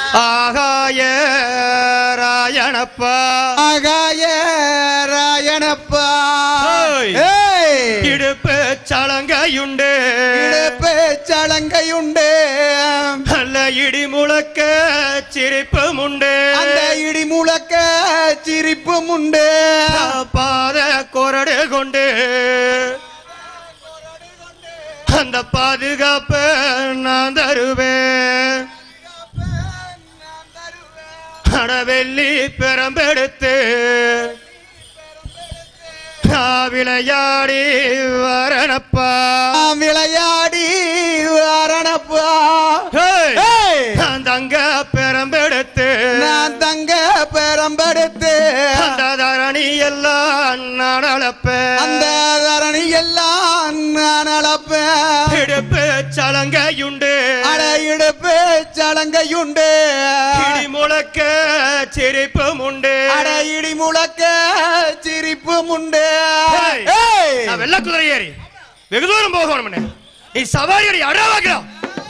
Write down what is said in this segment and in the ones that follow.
ஆகாய ராயணப்பா ஆகாய ராயணப்பா ஓய். ஏய். இடுப்பு சலங்கையுண்டு இடுப்பு சலங்கையுண்டு நல்ல இடி முழக்க சிரிப்பும் உண்டு அந்த இடி முழக்க சிரிப்பும் உண்டு பாத கொரடு கொண்டு அந்த பாதுகாப்பு நான் தருவேன் அடவெள்ளி பெரம்பெடுத்து நான் விளையாடி வரணப்பா நாம் விளையாடி வாரணப்பா ஹேய்! ஏய். நான் தங்க பெரம்பெடுத்து நான் தங்க பெரம்பெடுத்து அந்த தரணி எல்லாம் நான் அளப்பேன் அந்த தரணி எல்லாம் நான் அளப்பேன் இடுப்பு சலங்கையுண்டு அட இடுப்பு சலங்கையுண்டு இடி முழக்க சிரிப்பும் உண்டு அட இடி முழக்க சிரிப்பும் உண்டு ஏய். ஏய். நான் வெள்ள குதிரை ஏறி வெகு தூரம் போகணும் நீ சவாரி அடி அடவாக்கலாம்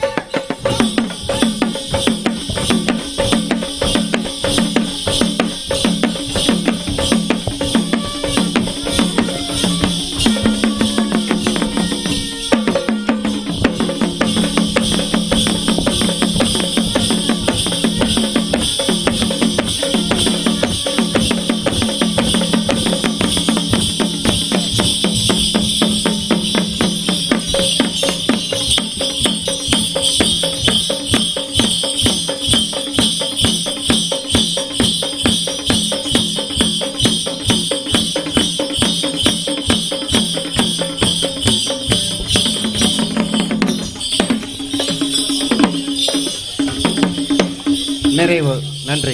நிறைவு நன்றி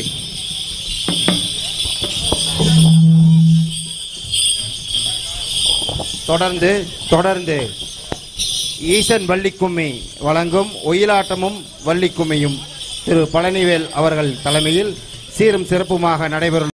தொடர்ந்து தொடர்ந்து ஈசன் வள்ளிக்கும்மி வழங்கும் ஒயிலாட்டமும் வள்ளிக்கும்மியும் திரு பழனிவேல் அவர்கள் தலைமையில் சீரும் சிறப்புமாக நடைபெறும்